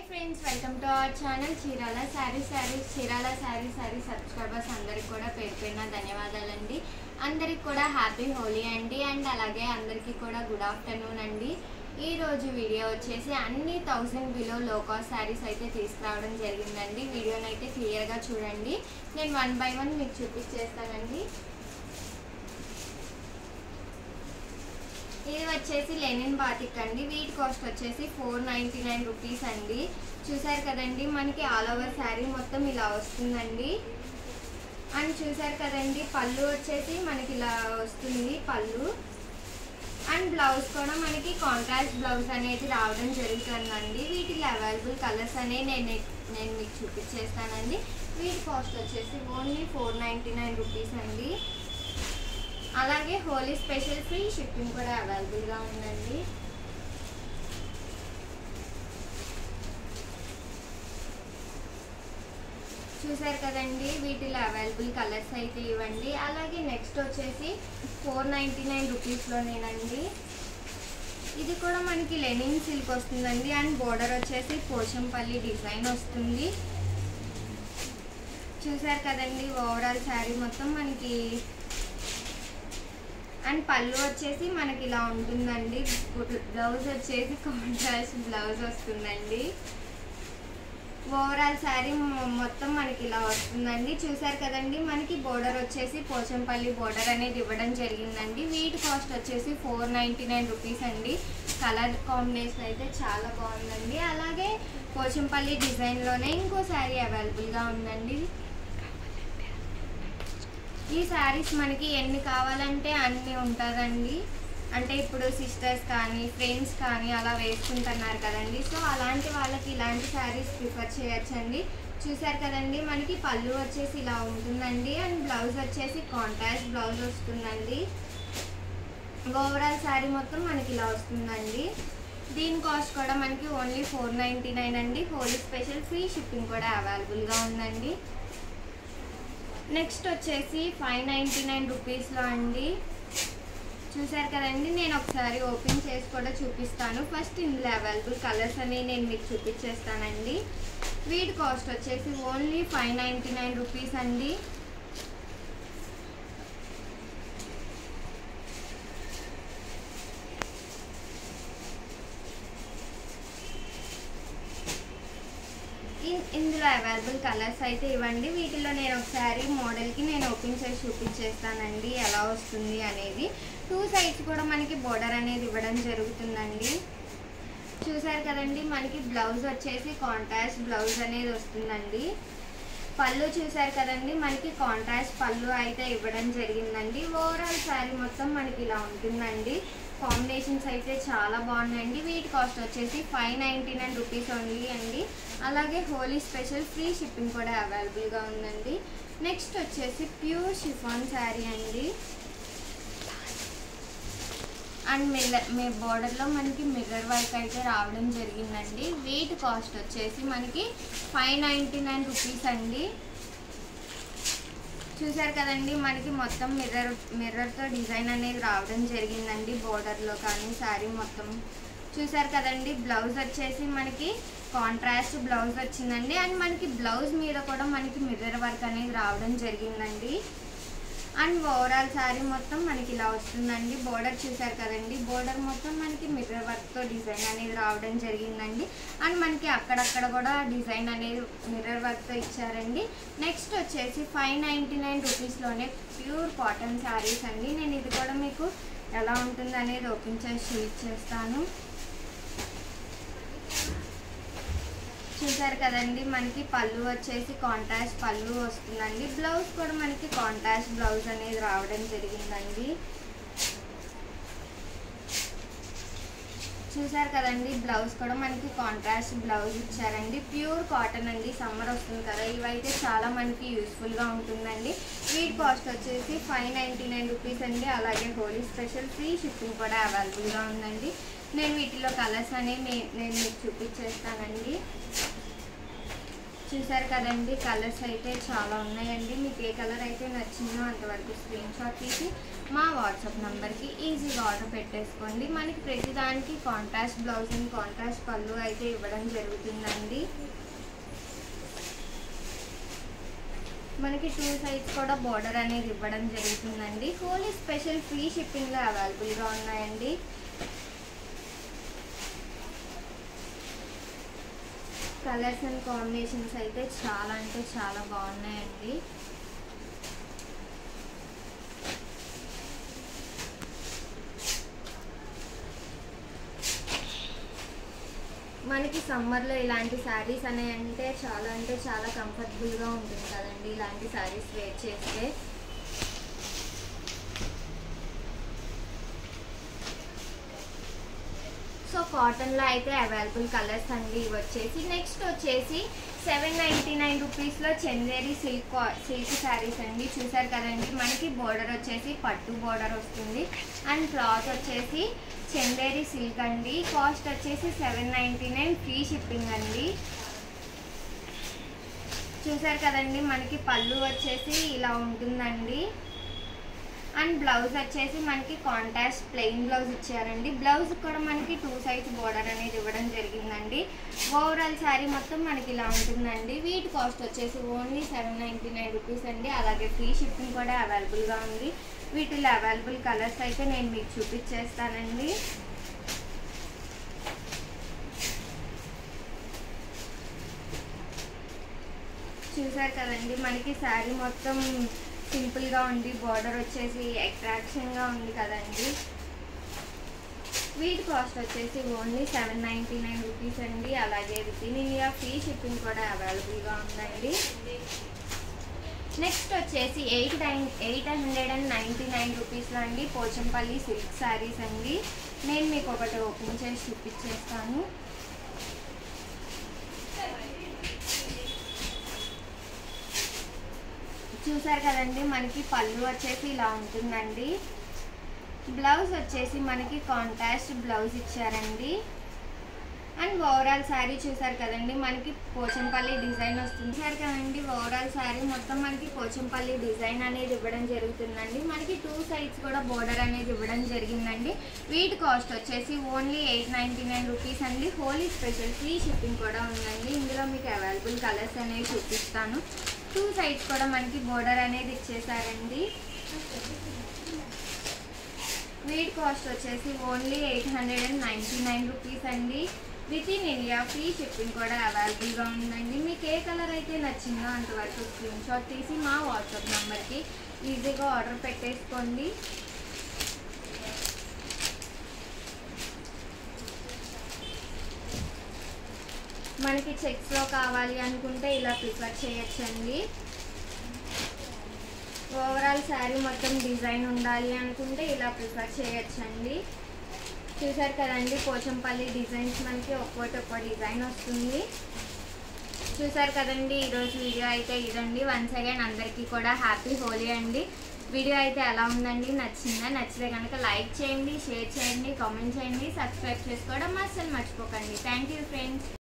friends welcome to our channel Chirala saree saree Chirala saree saree subscribers అందరికి కూడా పేరు పేరున ధన్యవాదాలండి అందరికి కూడా హ్యాపీ హోలీ అండి అండ్ అలాగే అందరికీ కూడా గుడ్ ఆఫ్టర్నూన్ అండి ఈ రోజు వీడియో వచ్చేసి అన్ని thousand below low cost sarees అయితే తీసుకురావడం జరిగిందండి వీడియోని అయితే క్లియర్గా చూడండి నేను వన్ బై వన్ మీకు చూపించేస్తానండి ఇది వచ్చేసి లెనిన్ బాతిక్ అండి వీటి కాస్ట్ వచ్చేసి ఫోర్ నైంటీ నైన్ రూపీస్ అండి చూసారు కదండి మనకి ఆల్ ఓవర్ శారీ మొత్తం ఇలా వస్తుందండి అండ్ చూసారు కదండి పళ్ళు వచ్చేసి మనకి ఇలా వస్తుంది పళ్ళు అండ్ బ్లౌజ్ కూడా మనకి కాంట్రాస్ట్ బ్లౌజ్ అనేది రావడం జరుగుతుందండి వీటిలో అవైలబుల్ కలర్స్ అనేవి నేను నేను మీకు చూపించేస్తానండి వీటి కాస్ట్ వచ్చేసి only four ninety nine rupees అండి అలాగే హోలీ స్పెషల్ ఫ్రీ షిప్పింగ్ కూడా అవైలబుల్గా ఉందండి చూసారు కదండి వీటిలో అవైలబుల్ కలర్స్ అయితే ఇవ్వండి అలాగే నెక్స్ట్ వచ్చేసి ఫోర్ నైంటీ నైన్ రూపీస్లోనేనండి ఇది కూడా మనకి లెనిన్ సిల్క్ వస్తుందండి అండ్ బోర్డర్ వచ్చేసి పోచంపల్లి డిజైన్ వస్తుంది చూసారు కదండి ఓవరాల్ శారీ మొత్తం మనకి అండ్ పళ్ళు వచ్చేసి మనకి ఇలా ఉంటుందండి బ్లౌజ్ వచ్చేసి కాంట్రాస్ట్ బ్లౌజ్ వస్తుందండి ఓవరాల్ శారీ మొత్తం మనకి ఇలా వస్తుందండి చూసారు కదండి మనకి బోర్డర్ వచ్చేసి పోచంపల్లి బోర్డర్ అనేది ఇవ్వడం జరిగిందండి వీటి కాస్ట్ వచ్చేసి ఫోర్ నైంటీ నైన్ రూపీస్ అండి కలర్ కాంబినేషన్ అయితే చాలా బాగుందండి అలాగే పోచంపల్లి డిజైన్లోనే ఇంకో శారీ అవైలబుల్గా ఉందండి ఈ శారీస్ మనకి ఎన్ని కావాలంటే అన్ని ఉంటుందండి అంటే ఇప్పుడు సిస్టర్స్ కానీ ఫ్రెండ్స్ కానీ అలా వేసుకుంటున్నారు కదండి సో అలాంటి వాళ్ళకి ఇలాంటి శారీస్ ప్రిఫర్ చేయొచ్చండి చూసారు కదండి మనకి పళ్ళు వచ్చేసి ఇలా ఉంటుందండి అండ్ బ్లౌజ్ వచ్చేసి కాంట్రాస్ట్ బ్లౌజ్ వస్తుందండి ఓవరాల్ శారీ మొత్తం మనకి ఇలా వస్తుందండి దీని కాస్ట్ కూడా మనకి ఓన్లీ ఫోర్ నైంటీ నైన్ అండి హోలీ స్పెషల్ ఫ్రీ షిప్పింగ్ కూడా అవైలబుల్గా ఉందండి నెక్స్ట్ వచ్చేసి ఫైవ్ నైంటీ నైన్ రూపీస్లో అండి చూసారు కదండి నేను ఒకసారి ఓపెన్ చేసి కూడా చూపిస్తాను ఫస్ట్ ఇందులో అవైలబుల్ కలర్స్ అనేవి నేను మీకు చూపించేస్తానండి వీటి కాస్ట్ వచ్చేసి only five ninety nine rupees అండి ఇందులో అవైలబుల్ కలర్స్ అయితే ఇవ్వండి వీటిలో నేను ఒకసారి మోడల్కి నేను ఓపెన్ చేసి చూపించేస్తానండి ఎలా వస్తుంది అనేది టూ సైడ్స్ కూడా మనకి బోర్డర్ అనేది ఇవ్వడం జరుగుతుందండి చూసారు కదండి మనకి బ్లౌజ్ వచ్చేసి కాంట్రాస్ట్ బ్లౌజ్ అనేది వస్తుందండి పళ్ళు చూసారు కదండి మనకి కాంట్రాస్ట్ పళ్ళు అయితే ఇవ్వడం జరిగిందండి ఓవరాల్ శారీ మొత్తం మనకి ఇలా ఉంటుందండి కాంబినేషన్స్ అయితే చాలా బాగున్నాయండి వీటి కాస్ట్ వచ్చేసి five ninety nine rupees only అండి అలాగే హోలీ స్పెషల్ ఫ్రీ షిప్పింగ్ కూడా అవైలబుల్గా ఉందండి నెక్స్ట్ వచ్చేసి ప్యూర్ షిఫాన్ శారీ అండి అండ్ మిర్రర్ మీ బోర్డర్లో మనకి మిర్రర్ వర్క్ అయితే రావడం జరిగిందండి వీటి కాస్ట్ వచ్చేసి మనకి ఫైవ్ నైంటీ నైన్ రూపీస్ అండి చూసారు కదండి మనకి మొత్తం మిర్రర్ మిర్రర్తో డిజైన్ అనేది రావడం జరిగిందండి బోర్డర్లో కానీ శారీ మొత్తం చూసారు కదండి బ్లౌజ్ వచ్చేసి మనకి కాంట్రాస్ట్ బ్లౌజ్ వచ్చిందండి అండ్ మనకి బ్లౌజ్ మీద కూడా మనకి మిర్రర్ వర్క్ అనేది రావడం జరిగిందండి అండ్ ఓవరాల్ శారీ మొత్తం మనకి ఇలా వస్తుందండి బోర్డర్ చూసారు కదండి బోర్డర్ మొత్తం మనకి మిర్రర్ వర్క్తో డిజైన్ అనేది రావడం జరిగిందండి అండ్ మనకి అక్కడక్కడ కూడా డిజైన్ అనేది మిర్రర్ వర్క్తో ఇచ్చారండి నెక్స్ట్ వచ్చేసి ఫైవ్ నైంటీ నైన్ రూపీస్లోనే ప్యూర్ కాటన్ శారీస్ అండి నేను ఇది కూడా మీకు ఎలా ఉంటుంది అనేది ఓపెన్ చేసి చూపించేస్తాను చూసారు కదండి మనకి పళ్ళు వచ్చేసి కాంట్రాస్ట్ పళ్ళు వస్తుందండి బ్లౌజ్ కూడా మనకి కాంట్రాస్ట్ బ్లౌజ్ అనేది రావడం జరిగిందండి చూసారు కదండి బ్లౌజ్ కూడా మనకి కాంట్రాస్ట్ బ్లౌజ్ ఇచ్చారండి ప్యూర్ కాటన్ అండి సమ్మర్ వస్తుంది కదా ఇవైతే చాలా మనకి యూస్ఫుల్గా ఉంటుందండి వీటి కాస్ట్ వచ్చేసి ఫైవ్ నైంటీ నైన్ రూపీస్ అండి అలాగే హోలీ స్పెషల్ ఫ్రీ షిప్పింగ్ కూడా అవైలబుల్గా ఉందండి నేను వీటిలో కలర్స్ అనేవి నేను మీకు చూపించేస్తానండి చూసారు కదండి కలర్స్ అయితే చాలా ఉన్నాయండి మీకు ఏ కలర్ అయితే నచ్చిందో అంతవరకు స్క్రీన్ షాట్ తీసి మా వాట్సాప్ నెంబర్కి ఈజీగా ఆర్డర్ పెట్టేసుకోండి మనకి ప్రతిదానికి కాంట్రాస్ట్ బ్లౌజ్ అండ్ కాంట్రాస్ట్ పళ్ళు అయితే ఇవ్వడం జరుగుతుందండి మనకి టూ సైడ్స్ కూడా బార్డర్ అనేది ఇవ్వడం జరుగుతుందండి హోలీ స్పెషల్ ఫ్రీ షిప్పింగ్లో అవైలబుల్గా ఉన్నాయండి కలర్స్ అండ్ కాంబినేషన్స్ అయితే చాలా అంటే చాలా బాగున్నాయండి మనకి సమ్మర్లో ఇలాంటి శారీస్ అనే అంటే చాలా అంటే చాలా కంఫర్టబుల్గా ఉంటుంది కదండి ఇలాంటి శారీస్ వేర్ చేస్తే సో కాటన్లో అయితే అవైలబుల్ కలర్స్ అండి ఇవి వచ్చేసి నెక్స్ట్ వచ్చేసి సెవెన్ నైంటీ నైన్ రూపీస్లో చందేరి సిల్క్ సిల్క్ శారీస్ అండి చూసారు కదండి మనకి బోర్డర్ వచ్చేసి పట్టు బోర్డర్ వస్తుంది అండ్ క్లాత్ వచ్చేసి చందేరి సిల్క్ అండి కాస్ట్ వచ్చేసి seven ninety nine free shipping అండి చూసారు కదండి మనకి పళ్ళు వచ్చేసి ఇలా ఉంటుందండి అండ్ బ్లౌజ్ వచ్చేసి మనకి కాంట్రాస్ట్ ప్లెయిన్ బ్లౌజ్ ఇచ్చారండి బ్లౌజ్ కూడా మనకి టూ సైడ్స్ బోర్డర్ అనేది ఇవ్వడం జరిగిందండి ఓవరాల్ శారీ మొత్తం మనకి ఇలా ఉంటుందండి వీటి కాస్ట్ వచ్చేసి only seven ninety nine rupees అండి అలాగే ఫ్రీ షిప్పింగ్ కూడా అవైలబుల్గా ఉంది వీటిలో అవైలబుల్ కలర్స్ అయితే నేను మీకు చూపించేస్తానండి చూసారు కదండి మనకి శారీ మొత్తం సింపుల్గా ఉంది బార్డర్ వచ్చేసి అట్రాక్షన్గా ఉంది కదండి వీటి కాస్ట్ వచ్చేసి only seven ninety nine rupees అండి అలాగే within India free shipping కూడా అవైలబుల్గా ఉందండి నెక్స్ట్ వచ్చేసి eight nine eight hundred and ninety nine రూపీస్లో అండి పోచంపల్లి సిల్క్ శారీస్ అండి నేను మీకు ఒకటి ఓపెన్ చేసి చూపించేస్తాను చూసారు కదండి మనకి పళ్ళు వచ్చేసి ఇలా ఉంటుందండి బ్లౌజ్ వచ్చేసి మనకి కాంట్రాస్ట్ బ్లౌజ్ ఇచ్చారండి అండ్ ఓవరాల్ శారీ చూసారు కదండి మనకి పోచంపల్లి డిజైన్ వస్తుంది సార్ కదండి ఓవరాల్ శారీ మొత్తం మనకి పోచంపల్లి డిజైన్ అనేది ఇవ్వడం జరుగుతుందండి మనకి టూ సైడ్స్ కూడా బోర్డర్ అనేది ఇవ్వడం జరిగిందండి వీటి కాస్ట్ వచ్చేసి only eight ninety nine rupees అండి హోలీ స్పెషల్ ఫ్రీ షిప్పింగ్ కూడా ఉందండి ఇందులో మీకు అవైలబుల్ కలర్స్ అనేవి చూపిస్తాను టూ సైడ్స్ కూడా మనకి బోర్డర్ అనేది ఇచ్చేసారండి వీటి కాస్ట్ వచ్చేసి only eight hundred and ninety nine rupees అండి within India free shipping కూడా అవైలబుల్గా ఉందండి మీకు ఏ కలర్ అయితే నచ్చిందో అంతవరకు స్క్రీన్ షాట్ తీసి మా వాట్సాప్ నెంబర్కి ఈజీగా ఆర్డర్ పెట్టేసుకోండి మనకి చెక్స్లో కావాలి అనుకుంటే ఇలా ప్రిఫర్ చేయొచ్చండి ఓవరాల్ శారీ మొత్తం డిజైన్ ఉండాలి అనుకుంటే ఇలా ప్రిఫర్ చేయొచ్చండి చూసారు కదండి పోచంపల్లి డిజైన్స్ మనకి ఒక్కోటి ఒక్కో డిజైన్ వస్తుంది చూసారు కదండి ఈరోజు వీడియో అయితే ఇదండి వన్స్ అగైన్ అందరికీ కూడా హ్యాపీ హోలీ అండి వీడియో అయితే ఎలా ఉందండి నచ్చిందా నచ్చితే కనుక లైక్ చేయండి షేర్ చేయండి కామెంట్ చేయండి సబ్స్క్రైబ్ చేసుకోవడం అస్సలు మర్చిపోకండి థ్యాంక్ యూ ఫ్రెండ్స్